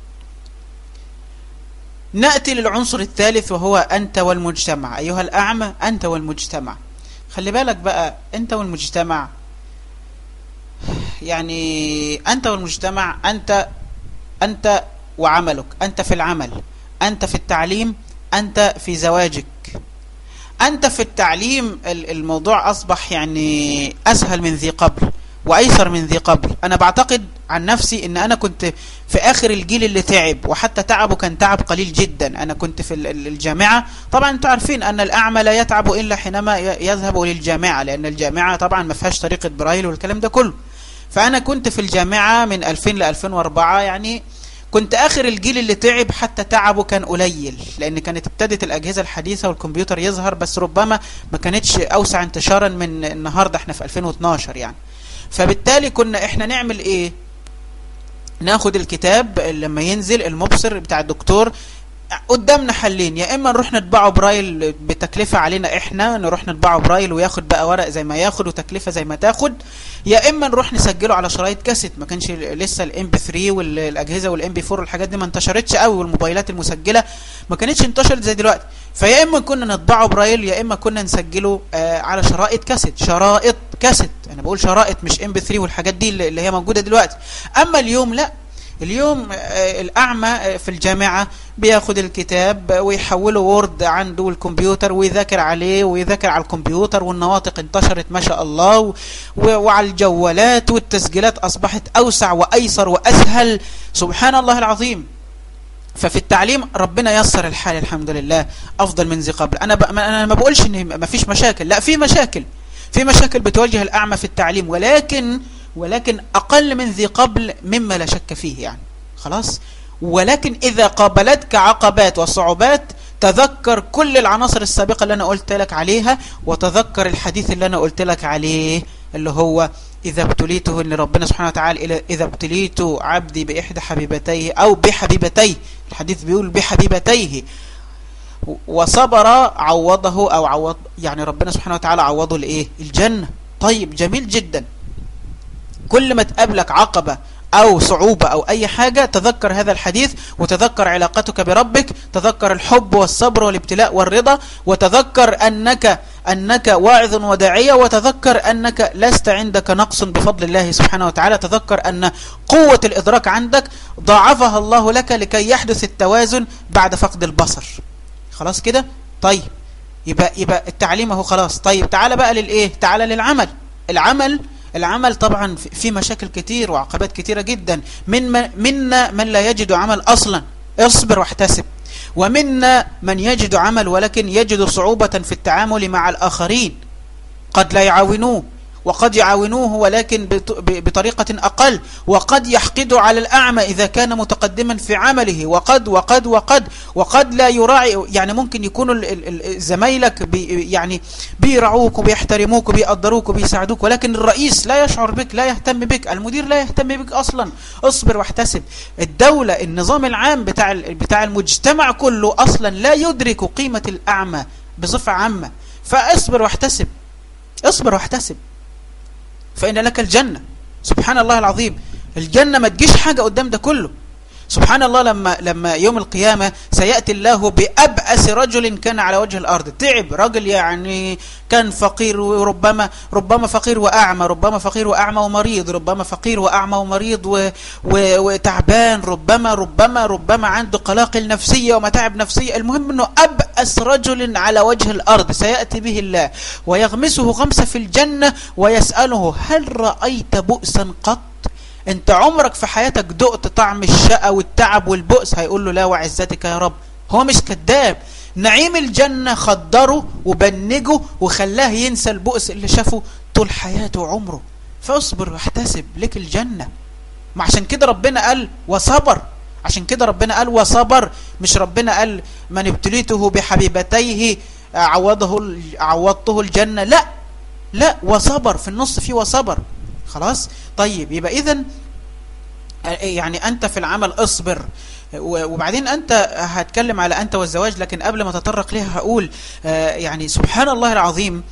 نأتي للعنصر الثالث وهو أنت والمجتمع أيها الأعمى أنت والمجتمع خلي بالك بقى أنت والمجتمع يعني أنت والمجتمع أنت أنت وعملك أنت في العمل أنت في التعليم أنت في زواجك أنت في التعليم الموضوع أصبح يعني أسهل من ذي قبل وايسر من ذي قبل انا بعتقد عن نفسي ان انا كنت في اخر الجيل اللي تعب وحتى تعبه كان تعب قليل جدا انا كنت في الجامعة طبعا انتم عارفين ان الاعمى لا يتعب الا حينما يذهب للجامعة لان الجامعة طبعا ما فيهاش طريقة برايل والكلام ده كله فانا كنت في الجامعة من 2000 ل 2004 يعني كنت اخر الجيل اللي تعب حتى تعبه كان قليل لان كانت ابتدت الاجهزة الحديثة والكمبيوتر يظهر بس ربما ما كانتش اوسع انتشارا من النهاردة احنا في 2012 يعني فبالتالي كنا احنا نعمل ايه ناخد الكتاب لما ينزل المبصر بتاع الدكتور قدامنا حلين يا اما نروح نطبعه برايل بتكلفة علينا احنا نروح نطبعه برايل وياخد بقى ورق زي ما ياخد وتكلفة زي ما تاخد يا اما نروح نسجله على شرايط كاسيت ما كانش لسه الام بي 3 والاجهزه والام بي 4 والحاجات دي ما انتشرتش قوي والموبايلات المسجله ما كانتش انتشرت زي دلوقتي فيا اما كنا نطبعه برايل يا اما كنا نسجله آه على شرائط كاسيت شرائط كاسيت انا بقول شرائط مش ام بي 3 والحاجات دي اللي هي موجوده دلوقتي اما اليوم لا اليوم الأعمى في الجامعة بياخد الكتاب ويحوله وورد عنده الكمبيوتر ويذاكر عليه ويذاكر على الكمبيوتر والنواطق انتشرت ما شاء الله وعلى الجوالات والتسجيلات أصبحت أوسع وأيسر وأسهل سبحان الله العظيم ففي التعليم ربنا يسر الحال الحمد لله أفضل من ذي قبل أنا, أنا ما بقولش إن ما فيش مشاكل لا في مشاكل في مشاكل بتواجه الأعمى في التعليم ولكن ولكن أقل من ذي قبل مما لا شك فيه يعني خلاص ولكن إذا قابلتك عقبات وصعوبات تذكر كل العناصر السابقة اللي أنا قلت لك عليها وتذكر الحديث اللي أنا قلت لك عليه اللي هو إذا ابتليته أن ربنا سبحانه وتعالى إذا ابتليت عبدي بإحدى حبيبتيه أو بحبيبتيه الحديث بيقول بحبيبتيه وصبر عوضه أو عوض يعني ربنا سبحانه وتعالى عوضه الإيه الجنة طيب جميل جدا كل ما تقابلك عقبة أو صعوبة أو أي حاجة تذكر هذا الحديث وتذكر علاقتك بربك تذكر الحب والصبر والابتلاء والرضا وتذكر أنك أنك واعظ وداعية وتذكر أنك لست عندك نقص بفضل الله سبحانه وتعالى تذكر أن قوة الإدراك عندك ضاعفها الله لك لكي يحدث التوازن بعد فقد البصر خلاص كده طيب يبقى, يبقى التعليم اهو خلاص طيب تعال بقى للإيه تعال للعمل العمل العمل طبعا في مشاكل كتير وعقبات كتيرة جدا من منا من لا يجد عمل أصلا اصبر واحتسب ومنا من يجد عمل ولكن يجد صعوبة في التعامل مع الآخرين قد لا يعاونوه وقد يعاونوه ولكن بطريقة أقل وقد يحقدوا على الأعمى إذا كان متقدما في عمله وقد وقد وقد وقد لا يراعي يعني ممكن يكونوا زمايلك بي يعني بيرعوك وبيحترموك وبيقدروك وبيساعدوك ولكن الرئيس لا يشعر بك لا يهتم بك المدير لا يهتم بك أصلا اصبر واحتسب الدولة النظام العام بتاع بتاع المجتمع كله أصلا لا يدرك قيمة الأعمى بصفة عامة فاصبر واحتسب اصبر واحتسب فإن لك الجنة سبحان الله العظيم الجنة ما تجيش حاجة قدام ده كله سبحان الله لما لما يوم القيامة سيأتي الله بأبأس رجل كان على وجه الأرض تعب رجل يعني كان فقير وربما ربما فقير وأعمى ربما فقير وأعمى ومريض ربما فقير وأعمى ومريض و و وتعبان ربما ربما ربما عنده قلاقل نفسية ومتاعب نفسية المهم أنه أبأس رجل على وجه الأرض سيأتي به الله ويغمسه غمسة في الجنة ويسأله هل رأيت بؤسا قط انت عمرك في حياتك دقت طعم الشقى والتعب والبؤس هيقول له لا وعزتك يا رب هو مش كذاب نعيم الجنة خدره وبنجه وخلاه ينسى البؤس اللي شافه طول حياته وعمره فاصبر واحتسب لك الجنة ما عشان كده ربنا قال وصبر عشان كده ربنا قال وصبر مش ربنا قال من ابتليته بحبيبتيه عوضه عوضته الجنة لا لا وصبر في النص فيه وصبر خلاص طيب يبقى اذا يعني انت في العمل اصبر وبعدين انت هتكلم على انت والزواج لكن قبل ما تطرق ليها هقول يعني سبحان الله العظيم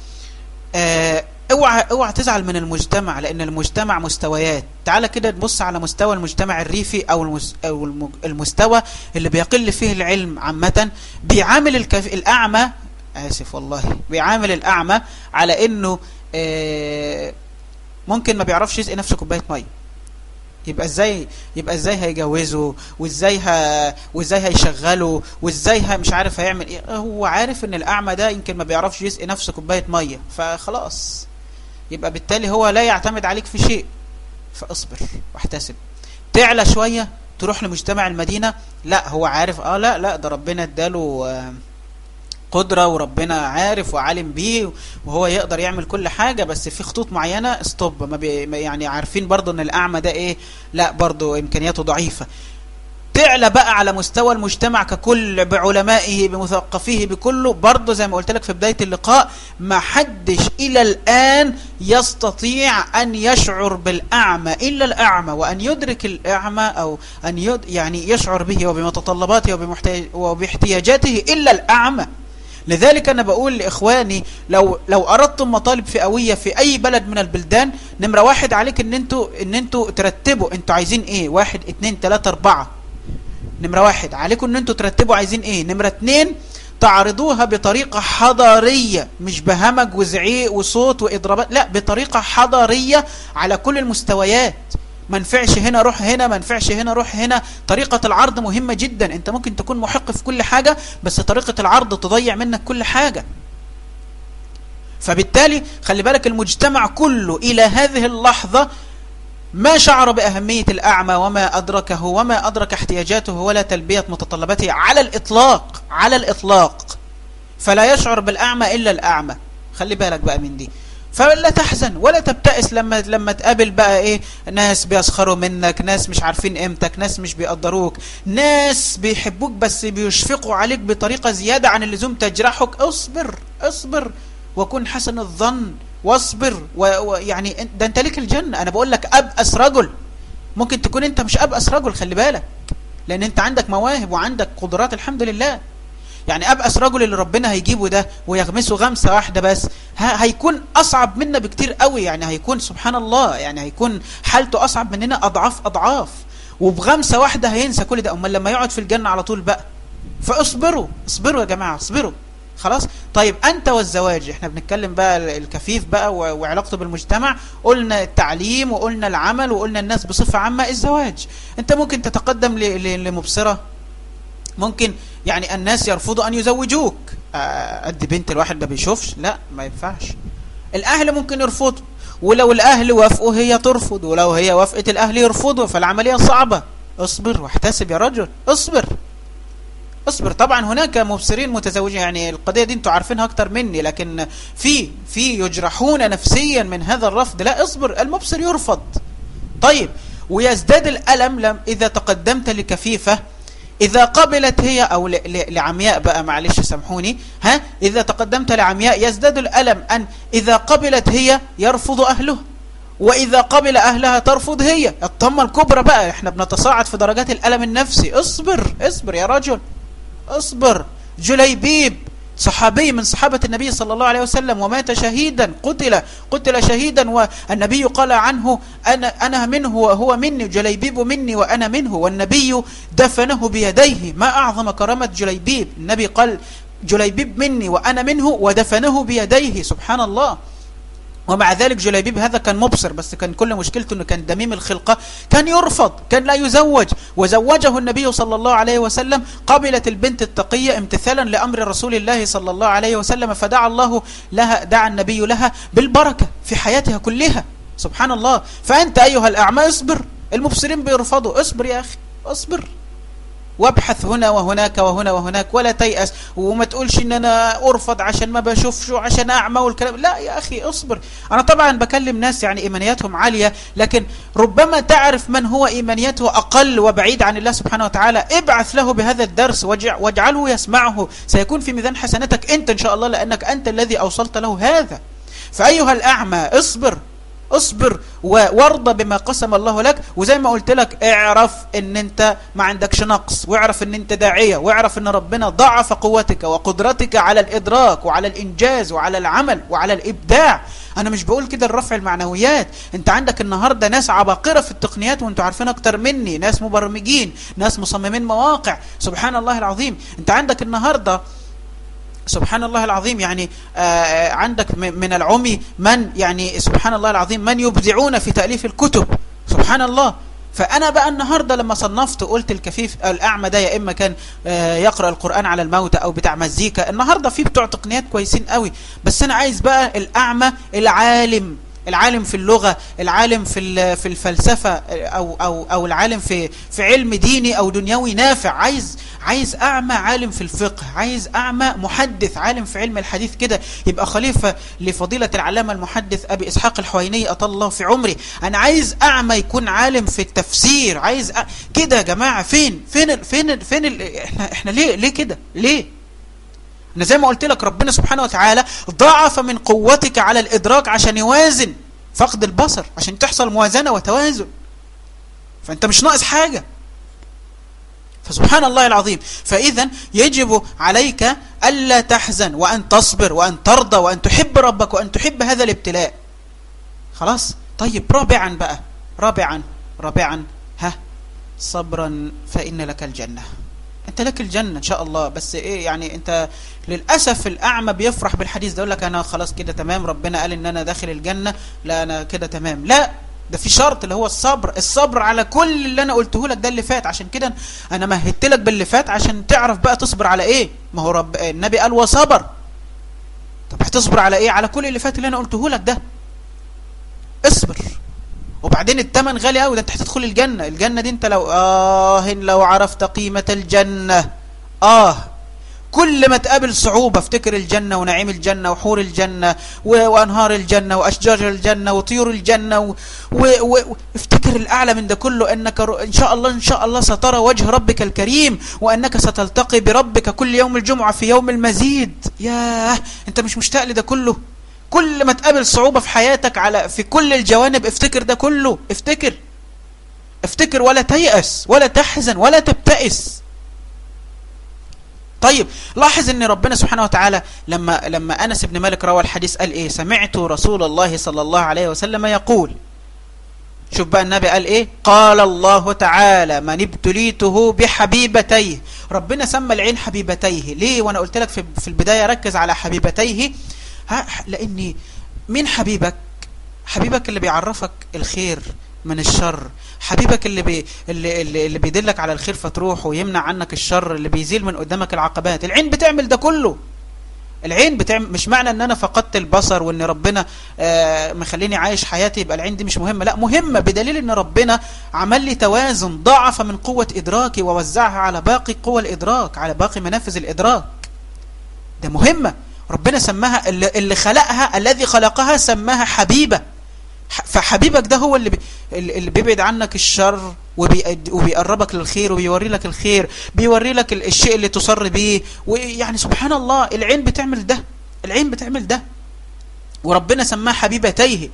اوعى اوعى تزعل من المجتمع لان المجتمع مستويات تعال كده تبص على مستوى المجتمع الريفي او او المستوى اللي بيقل فيه العلم عامه بيعامل الكف... الاعمى اسف والله بيعامل الاعمى على انه ممكن ما بيعرفش يسقي نفسه كوبايه ميه يبقى ازاي يبقى ازاي هيجوزه وازاي ه... وازاي هيشغله وازاي ه... مش عارف هيعمل ايه هو عارف ان الاعمى ده يمكن ما بيعرفش يسقي نفسه كوبايه ميه فخلاص يبقى بالتالي هو لا يعتمد عليك في شيء فاصبر واحتسب تعلى شوية تروح لمجتمع المدينة لا هو عارف اه لا لا ده ربنا اداله آه قدرة وربنا عارف وعالم بيه وهو يقدر يعمل كل حاجة بس في خطوط معينة استوب ما بي يعني عارفين برضو ان الاعمى ده ايه لا برضو امكانياته ضعيفة تعلى بقى على مستوى المجتمع ككل بعلمائه بمثقفيه بكله برضه زي ما قلت لك في بداية اللقاء ما حدش إلى الآن يستطيع أن يشعر بالأعمى إلا الأعمى وأن يدرك الأعمى أو أن يد يعني يشعر به وبمتطلباته وباحتياجاته إلا الأعمى لذلك أنا بقول لإخواني لو لو أردتم مطالب فئوية في أي بلد من البلدان نمرة واحد عليك إن أنتوا إن أنتوا ترتبوا أنتوا عايزين إيه واحد اتنين تلاتة أربعة نمرة واحد عليكم ان انتوا ترتبوا عايزين ايه نمرة اتنين تعرضوها بطريقة حضارية مش بهمج وزعيق وصوت واضرابات لا بطريقة حضارية على كل المستويات ما نفعش هنا روح هنا ما نفعش هنا روح هنا طريقة العرض مهمة جدا انت ممكن تكون محق في كل حاجة بس طريقة العرض تضيع منك كل حاجة فبالتالي خلي بالك المجتمع كله الى هذه اللحظة ما شعر بأهمية الأعمى وما أدركه وما أدرك احتياجاته ولا تلبية متطلباته على الإطلاق على الإطلاق فلا يشعر بالأعمى إلا الأعمى خلي بالك بقى من دي فلا تحزن ولا تبتئس لما لما تقابل بقى ايه ناس بيسخروا منك ناس مش عارفين قيمتك ناس مش بيقدروك ناس بيحبوك بس بيشفقوا عليك بطريقة زيادة عن اللزوم تجرحك اصبر اصبر وكن حسن الظن واصبر ويعني و... ده انت ليك الجنة انا بقول لك ابأس رجل ممكن تكون انت مش ابأس رجل خلي بالك لان انت عندك مواهب وعندك قدرات الحمد لله يعني ابأس رجل اللي ربنا هيجيبه ده ويغمسه غمسة واحدة بس ها هيكون اصعب منا بكتير قوي يعني هيكون سبحان الله يعني هيكون حالته اصعب مننا اضعاف اضعاف وبغمسة واحدة هينسى كل ده امال لما يقعد في الجنة على طول بقى فاصبروا اصبروا يا جماعة اصبروا خلاص طيب أنت والزواج احنا بنتكلم بقى الكفيف بقى وعلاقته بالمجتمع قلنا التعليم وقلنا العمل وقلنا الناس بصفة عامة الزواج انت ممكن تتقدم لمبصرة ممكن يعني الناس يرفضوا أن يزوجوك قد بنت الواحد ما بيشوفش لا ما ينفعش الأهل ممكن يرفضوا ولو الأهل وافقوا هي ترفض ولو هي وافقت الأهل يرفضوا فالعملية صعبة اصبر واحتسب يا رجل اصبر اصبر طبعا هناك مبصرين متزوجين يعني القضية دي انتوا عارفينها اكتر مني لكن في في يجرحون نفسيا من هذا الرفض لا اصبر المبصر يرفض طيب ويزداد الألم لم إذا تقدمت لكفيفة إذا قبلت هي أو لعمياء بقى معلش سامحوني ها إذا تقدمت لعمياء يزداد الألم أن إذا قبلت هي يرفض أهله وإذا قبل أهلها ترفض هي الطمة الكبرى بقى احنا بنتصاعد في درجات الألم النفسي اصبر اصبر يا رجل اصبر جليبيب صحابي من صحابة النبي صلى الله عليه وسلم ومات شهيدا قتل قتل شهيدا والنبي قال عنه أنا, أنا منه وهو مني جليبيب مني وأنا منه والنبي دفنه بيديه ما أعظم كرامة جليبيب النبي قال جليبيب مني وأنا منه ودفنه بيديه سبحان الله ومع ذلك جليبيب هذا كان مبصر بس كان كل مشكلته انه كان دميم الخلقة كان يرفض كان لا يزوج وزوجه النبي صلى الله عليه وسلم قبلت البنت التقية امتثالا لأمر رسول الله صلى الله عليه وسلم فدعا الله لها دعا النبي لها بالبركة في حياتها كلها سبحان الله فأنت أيها الأعمى اصبر المبصرين بيرفضوا اصبر يا أخي اصبر وابحث هنا وهناك وهنا وهناك ولا تيأس وما تقولش ان انا ارفض عشان ما بشوفش عشان اعمى والكلام لا يا اخي اصبر انا طبعا بكلم ناس يعني ايمانياتهم عالية لكن ربما تعرف من هو ايمانياته اقل وبعيد عن الله سبحانه وتعالى ابعث له بهذا الدرس واجعله يسمعه سيكون في ميزان حسناتك انت ان شاء الله لانك انت الذي اوصلت له هذا فايها الاعمى اصبر اصبر وارضى بما قسم الله لك وزي ما قلت لك اعرف ان انت ما عندكش نقص واعرف ان انت داعية واعرف ان ربنا ضعف قوتك وقدرتك على الادراك وعلى الانجاز وعلى العمل وعلى الابداع انا مش بقول كده الرفع المعنويات انت عندك النهاردة ناس عباقرة في التقنيات وانتوا عارفين اكتر مني ناس مبرمجين ناس مصممين مواقع سبحان الله العظيم انت عندك النهاردة سبحان الله العظيم يعني آه عندك من العمي من يعني سبحان الله العظيم من يبدعون في تأليف الكتب سبحان الله فأنا بقى النهاردة لما صنفت قلت الكفيف الأعمى ده يا إما كان آه يقرأ القرآن على الموتى أو بتاع مزيكا النهاردة في بتوع تقنيات كويسين قوي بس أنا عايز بقى الأعمى العالم العالم في اللغة العالم في في الفلسفة أو, أو, أو العالم في, في علم ديني أو دنيوي نافع عايز عايز أعمى عالم في الفقه عايز أعمى محدث عالم في علم الحديث كده يبقى خليفة لفضيلة العلامة المحدث أبي إسحاق الحويني أطل الله في عمري أنا عايز أعمى يكون عالم في التفسير عايز أ... كده يا جماعة فين فين فين فين ال... احنا احنا ليه ليه كده ليه انا زي ما قلت لك ربنا سبحانه وتعالى ضعف من قوتك على الادراك عشان يوازن فقد البصر عشان تحصل موازنة وتوازن فانت مش ناقص حاجة فسبحان الله العظيم فإذا يجب عليك ألا تحزن وأن تصبر وأن ترضى وأن تحب ربك وأن تحب هذا الابتلاء خلاص طيب رابعا بقى رابعا رابعا ها صبرا فإن لك الجنة انت لك الجنة ان شاء الله بس ايه يعني انت للأسف الأعمى بيفرح بالحديث ده يقول لك انا خلاص كده تمام ربنا قال ان انا داخل الجنة لا انا كده تمام لا ده في شرط اللي هو الصبر الصبر على كل اللي انا قلته لك ده اللي فات عشان كده انا مهدت لك باللي فات عشان تعرف بقى تصبر على ايه ما هو رب النبي قال وصبر طب هتصبر على ايه على كل اللي فات اللي انا قلته لك ده اصبر وبعدين التمن غالي قوي ده انت هتدخل الجنة الجنة دي انت لو اه لو عرفت قيمة الجنة اه كل ما تقابل صعوبة افتكر الجنة ونعيم الجنة وحور الجنة وأنهار الجنة وأشجار الجنة وطيور الجنة وافتكر الأعلى من ده كله أنك إن شاء الله إن شاء الله سترى وجه ربك الكريم وأنك ستلتقي بربك كل يوم الجمعة في يوم المزيد ياه أنت مش مشتاق لده كله كل ما تقابل صعوبة في حياتك على في كل الجوانب افتكر ده كله افتكر افتكر ولا تيأس ولا تحزن ولا تبتئس طيب لاحظ ان ربنا سبحانه وتعالى لما لما انس بن مالك روى الحديث قال ايه سمعت رسول الله صلى الله عليه وسلم يقول شوف بقى النبي قال ايه قال الله تعالى من ابتليته بحبيبتيه ربنا سمى العين حبيبتيه ليه وانا قلت لك في, في البداية ركز على حبيبتيه ها لاني مين حبيبك حبيبك اللي بيعرفك الخير من الشر حبيبك اللي بي اللي اللي, اللي بيدلك على الخير فتروح ويمنع عنك الشر اللي بيزيل من قدامك العقبات العين بتعمل ده كله العين بتعمل مش معنى ان انا فقدت البصر وان ربنا آه مخليني عايش حياتي يبقى العين دي مش مهمة لا مهمة بدليل ان ربنا عمل لي توازن ضعف من قوة ادراكي ووزعها على باقي قوى الادراك على باقي منافذ الادراك ده مهمة ربنا سماها اللي, اللي خلقها الذي خلقها سماها حبيبة فحبيبك ده هو اللي بي اللي بيبعد عنك الشر وبيقربك للخير وبيوري لك الخير بيوري لك الشيء اللي تصر بيه ويعني سبحان الله العين بتعمل ده العين بتعمل ده وربنا سماه حبيبتيه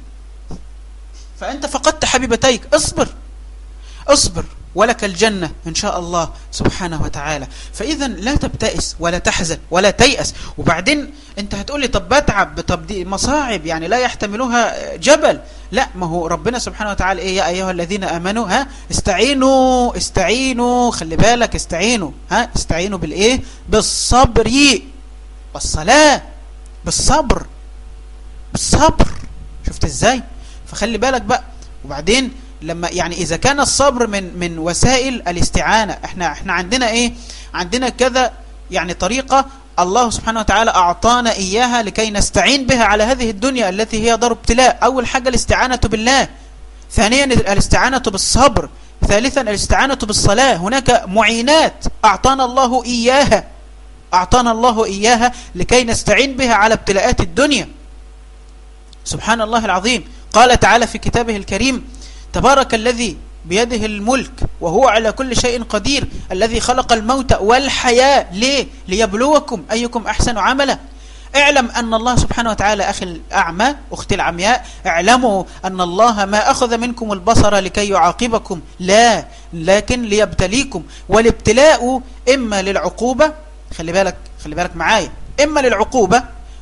فأنت فقدت حبيبتيك اصبر اصبر ولك الجنة إن شاء الله سبحانه وتعالى فإذا لا تبتئس ولا تحزن ولا تيأس وبعدين أنت هتقول لي طب بتعب طب دي مصاعب يعني لا يحتملها جبل لا ما هو ربنا سبحانه وتعالى إيه يا أيها الذين آمنوا ها استعينوا استعينوا خلي بالك استعينوا ها استعينوا بالإيه بالصبر والصلاة بالصبر بالصبر شفت إزاي فخلي بالك بقى وبعدين لما يعني إذا كان الصبر من من وسائل الاستعانة احنا احنا عندنا ايه عندنا كذا يعني طريقة الله سبحانه وتعالى أعطانا إياها لكي نستعين بها على هذه الدنيا التي هي دار ابتلاء أول حاجة الاستعانة بالله ثانيا الاستعانة بالصبر ثالثا الاستعانة بالصلاة هناك معينات أعطانا الله إياها أعطانا الله إياها لكي نستعين بها على ابتلاءات الدنيا سبحان الله العظيم قال تعالى في كتابه الكريم تبارك الذي بيده الملك وهو على كل شيء قدير الذي خلق الموت والحياة ليه؟ ليبلوكم أيكم أحسن عملا اعلم أن الله سبحانه وتعالى أخي الأعمى أختي العمياء اعلموا أن الله ما أخذ منكم البصر لكي يعاقبكم لا لكن ليبتليكم والابتلاء إما للعقوبة خلي بالك خلي بالك معايا إما للعقوبة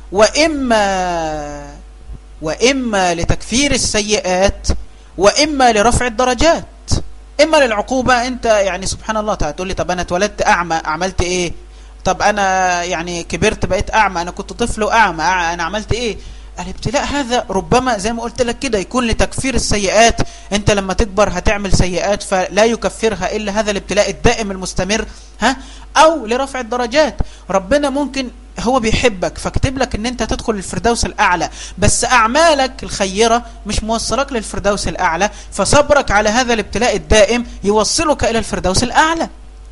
وإما وإما لتكفير السيئات وإما لرفع الدرجات إما للعقوبة أنت يعني سبحان الله تقول لي طب أنا اتولدت أعمى عملت إيه طب أنا يعني كبرت بقيت أعمى أنا كنت طفل وأعمى أنا عملت إيه الابتلاء هذا ربما زي ما قلت لك كده يكون لتكفير السيئات انت لما تكبر هتعمل سيئات فلا يكفرها الا هذا الابتلاء الدائم المستمر ها او لرفع الدرجات ربنا ممكن هو بيحبك فكتب لك ان انت تدخل الفردوس الاعلى بس اعمالك الخيرة مش موصلك للفردوس الاعلى فصبرك على هذا الابتلاء الدائم يوصلك الى الفردوس الاعلى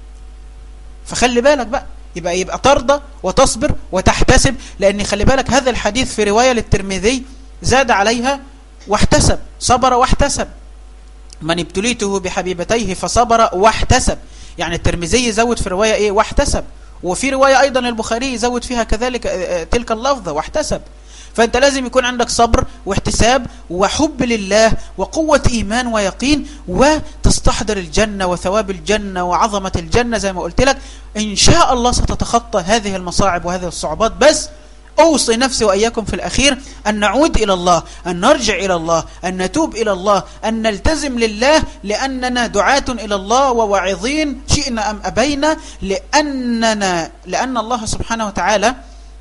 فخلي بالك بقى يبقى يبقى ترضى وتصبر وتحتسب لان خلي بالك هذا الحديث في رواية للترمذي زاد عليها واحتسب صبر واحتسب من ابتليته بحبيبتيه فصبر واحتسب يعني الترمذي يزود في رواية ايه واحتسب وفي رواية ايضا البخاري يزود فيها كذلك تلك اللفظة واحتسب فانت لازم يكون عندك صبر واحتساب وحب لله وقوة ايمان ويقين وتستحضر الجنة وثواب الجنة وعظمة الجنة زي ما قلت لك ان شاء الله ستتخطى هذه المصاعب وهذه الصعوبات بس أوصي نفسي وإياكم في الأخير أن نعود إلى الله أن نرجع إلى الله أن نتوب إلى الله أن نلتزم لله لأننا دعاة إلى الله وواعظين شئنا أم أبينا لأننا لأن الله سبحانه وتعالى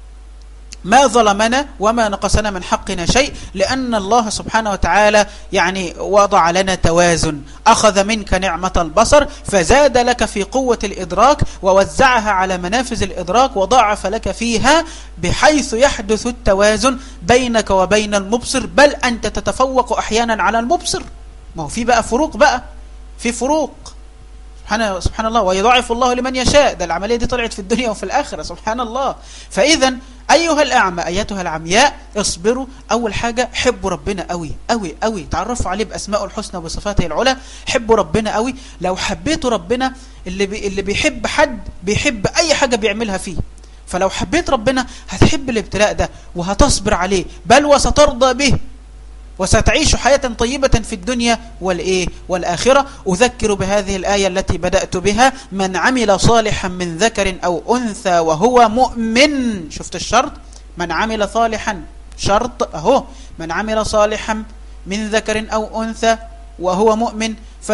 ما ظلمنا وما نقصنا من حقنا شيء لأن الله سبحانه وتعالى يعني وضع لنا توازن أخذ منك نعمة البصر فزاد لك في قوة الإدراك ووزعها على منافذ الإدراك وضاعف لك فيها بحيث يحدث التوازن بينك وبين المبصر بل أنت تتفوق أحيانا على المبصر ما هو في بقى فروق بقى في فروق سبحان, سبحان الله ويضاعف الله لمن يشاء ده العملية دي طلعت في الدنيا وفي الآخرة سبحان الله فإذا أيها الأعمى أيتها العمياء اصبروا أول حاجة حبوا ربنا قوي قوي قوي تعرفوا عليه بأسماء الحسنى وبصفاته العلى حبوا ربنا قوي لو حبيتوا ربنا اللي, بي اللي بيحب حد بيحب أي حاجة بيعملها فيه فلو حبيت ربنا هتحب الابتلاء ده وهتصبر عليه بل وسترضى به وستعيش حياة طيبة في الدنيا والإيه والآخرة أذكر بهذه الآية التي بدأت بها من عمل صالحا من ذكر أو أنثى وهو مؤمن شفت الشرط من عمل صالحا شرط أهو من عمل صالحا من ذكر أو أنثى وهو مؤمن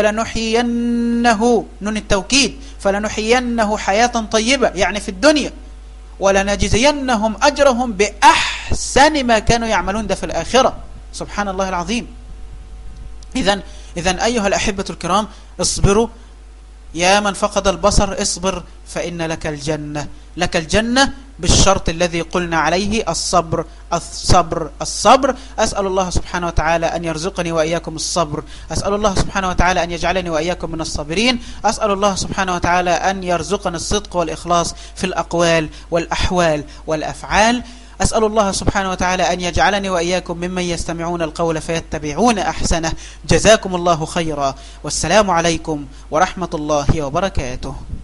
فلنحيينه نون التوكيد فلنحيينه حياة طيبة يعني في الدنيا ولنجزينهم أجرهم بأحسن ما كانوا يعملون ده في الآخرة سبحان الله العظيم إذا إذا أيها الأحبة الكرام اصبروا يا من فقد البصر اصبر فإن لك الجنة لك الجنة بالشرط الذي قلنا عليه الصبر الصبر الصبر أسأل الله سبحانه وتعالى أن يرزقني وإياكم الصبر أسأل الله سبحانه وتعالى أن يجعلني وإياكم من الصابرين أسأل الله سبحانه وتعالى أن يرزقنا الصدق والإخلاص في الأقوال والأحوال والأفعال أسأل الله سبحانه وتعالى أن يجعلني وإياكم ممن يستمعون القول فيتبعون أحسنه جزاكم الله خيرا والسلام عليكم ورحمة الله وبركاته